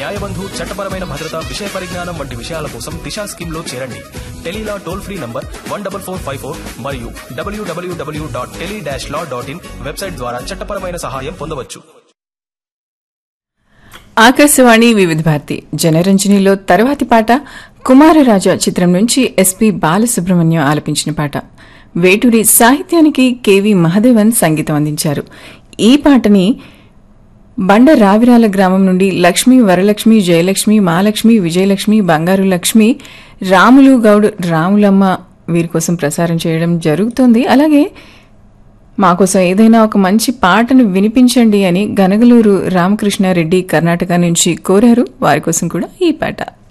న్యాయబంధు చట్టపరమైన భద్రత విషయ పరిజ్ఞానం వంటి విషయాల కోసం దిశా స్కీమ్ లో చేరండి tele law toll free number one double four five four మరియు WWW dot tele dash law dot in website ద్వారా చట్టపరమైన సహాయం పొందవచ్చు ఆకాశవాణి వివిధ భారతి జనరంజనిలో తర్వాతి పాట కుమారరాజా చిత్రం నుంచి ఎస్పి బాలసుబ్రహ్మణ్యం ఆలపించిన పాట వేటూరి సాహిత్యానికి కెవి మహదేవన్ సంగీతం అందించారు ఈ పాటని బండ రావిరాల గ్రామం నుండి లక్ష్మి వరలక్ష్మి జయలక్ష్మి మహాలక్ష్మి విజయలక్ష్మి బంగారు లక్ష్మి రాములు గౌడ్ రాములమ్మ వీరి కోసం ప్రసారం చేయడం జరుగుతోంది అలాగే మా కోసం ఏదైనా ఒక మంచి పాటను వినిపించండి అని గనగలూరు రామకృష్ణారెడ్డి కర్ణాటక నుంచి కోరారు వారి కోసం కూడా ఈ పాట